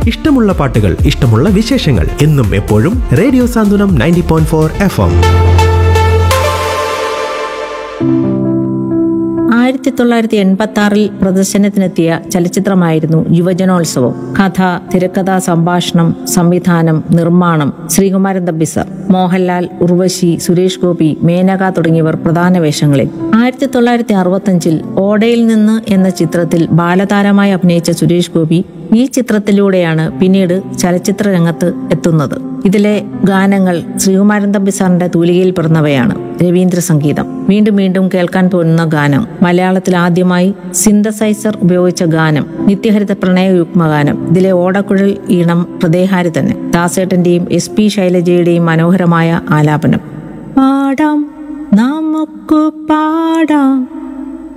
ഇഷ്ടമുള്ള പാട്ടുകൾ ഇഷ്ടമുള്ള വിശേഷങ്ങൾ എന്നും എപ്പോഴും radio Santhwanam ninety point four F M ആയിരത്തി തൊള്ളായിരത്തി എൺപത്തി ആറിൽ പ്രദർശനത്തിനെത്തിയ ചലച്ചിത്രമായിരുന്നു യുവജനോത്സവം കഥ തിരക്കഥ സംഭാഷണം സംവിധാനം നിർമ്മാണം ശ്രീകുമാരൻ തമ്പിസർ മോഹൻലാൽ ഉർവശി സുരേഷ് ഗോപി മേനക തുടങ്ങിയവർ പ്രധാന വേഷങ്ങളിൽ ആയിരത്തി തൊള്ളായിരത്തി അറുപത്തഞ്ചിൽ ഓടയിൽ നിന്ന് എന്ന ചിത്രത്തിൽ ബാലതാരമായി അഭിനയിച്ച സുരേഷ് ഗോപി ഈ ചിത്രത്തിലൂടെയാണ് പിന്നീട് ചലച്ചിത്ര രംഗത്ത് എത്തുന്നത് ഇതിലെ ഗാനങ്ങൾ ശ്രീകുമാരൻ തമ്പി സാറിന്റെ തൂലികയിൽ പിറന്നവയാണ് രവീന്ദ്ര സംഗീതം വീണ്ടും വീണ്ടും കേൾക്കാൻ തോന്നുന്ന ഗാനം മലയാളത്തിൽ ആദ്യമായി സിന്തസൈസർ ഉപയോഗിച്ച ഗാനം നിത്യഹരിത പ്രണയ യുഗ്മഗാനം ഇതിലെ ഓടക്കുഴൽ ഈണം ഹൃദയഹാരി തന്നെ ദാസേട്ടന്റെയും എസ് പി ശൈലജയുടെയും മനോഹരമായ ആലാപനം പാടാം നമുക്ക് പാടാം